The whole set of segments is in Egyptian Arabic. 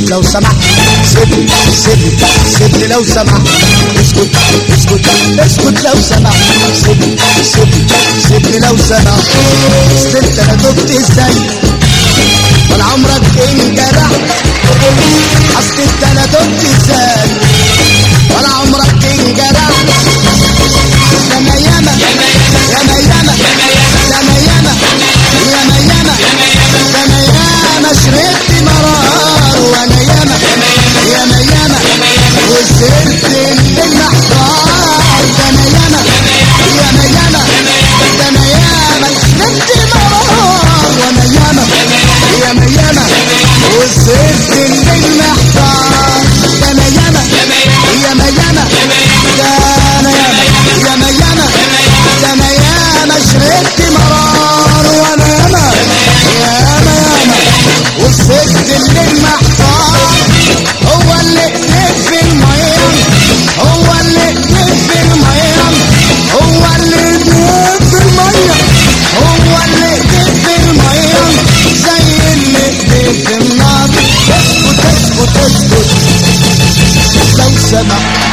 اسكت لو سمحت سيبني سيبني سيبني لو سمحت اسكت اسكت اسكت لو سمحت سيبني سيبني سيبني لو سمحت اصل انت انا دبت ازاي ولا عمرك انجرح اصل انت انا دبت ازاي ولا عمرك انجرح ياما ياما ياما ياما ياما ياما ياما ياما ياما ياما شربت مرار وانا ياما ياما ياما وسرت الليل محتار ده انا ياما ياما ياما ده انا ياما شربت مرار وانا ياما ياما ياما وسرت الليل محتار ده انا ياما ياما ياما ده انا ياما ياما ياما ده انا ياما شربت مرار وانا ياما ياما ياما وسبت الليل محتار هو اللي اكتب في المية هو اللي اكتب في المية هو اللي اكتب في المية هو اللي اكتب في المية زي اللي اكتب في النار اسكت اسكت اسكت لو سمحت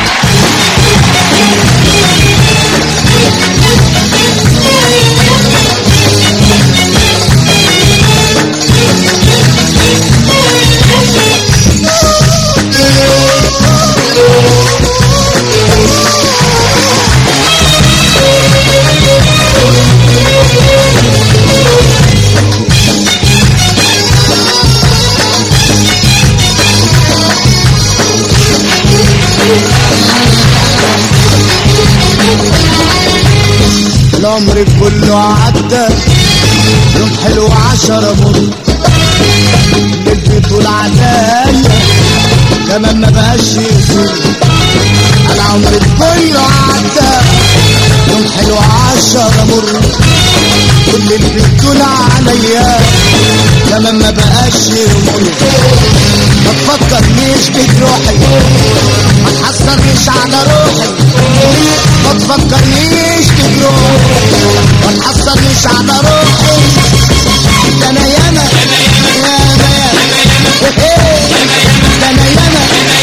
العمر كله عدى يوم حلو عشرة مر اللي طول عليا كمان ما بقاش يسوق انا عمري كله عدى يوم حلو عشرة مر كل اللي طول عليا كمان ما بقاش يمر ما تفكرنيش بجروحي ما تحسرنيش على روحي ما تفكرنيش بجروحي ما تحسرنيش على روحي ده انا ياما ياما ياما ده انا ياما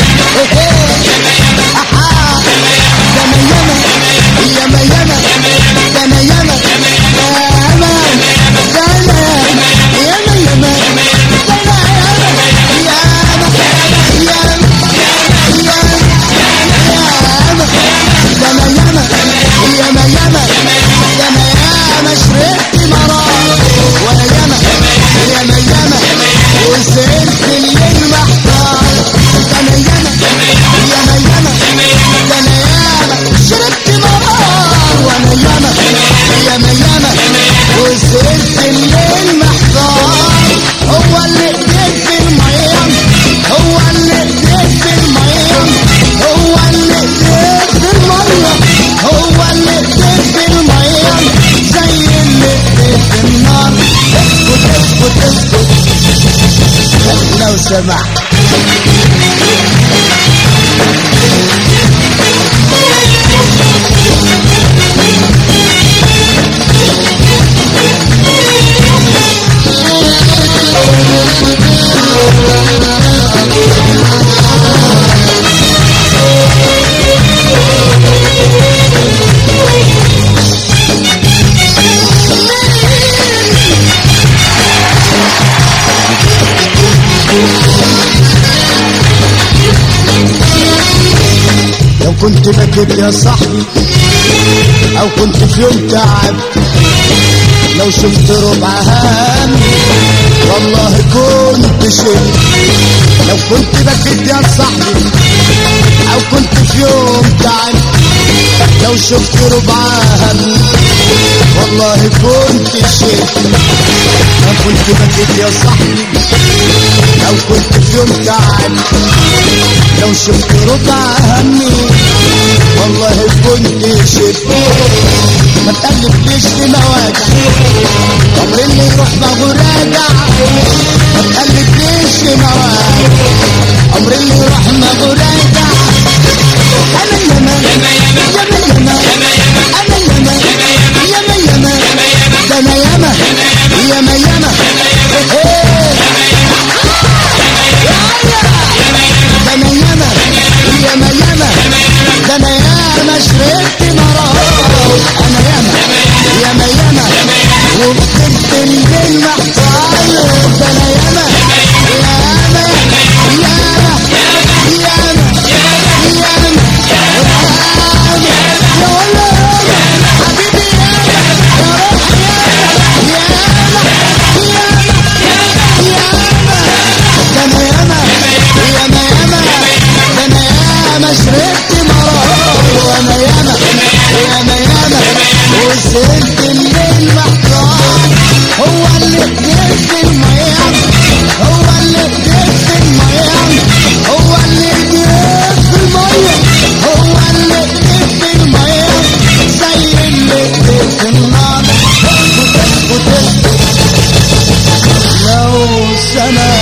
أحا. ده انا ياما ياما ياما ده انا ياما ياما ده انا ياما ياما ده انا ياما ياما ياما ياما ده انا ياما ياما ياما ده انا ياما شربت مرار وانا ياما ياما ياما وسرت الليل محتار ده انا ياما ياما ياما ده انا ياما شربت مرار وانا ياما ياما ياما وسرت الليل محتار هو اللي ايديك في الميه هو اللي ايديك في الميه هو اللي ايديك في الميه هو اللي ايديك في الميه زي اللي ايديك في النار اسكت اسكت اسكت لو سمحت لو كنت بكيت يا صاحبي او كنت في يوم تعب لو شفت ربع هم والله كنت شيء لو كنت بكيت يا صاحبي او كنت في يوم تعب لو شفت ربع هم والله كنت شيء لو كنت بكيت يا صاحبي او كنت في يوم تعب لو شفت ربع همي والله كنت شفت ما تقلبليش في مواجع عمر اللي يروح ما هو راجع ما تقلبليش في مواجع عمر اللي يروح ما هو راجع انا ياما ياما ياما انا ياما ياما ياما ده انا ياما ياما ياما إيه. يا السما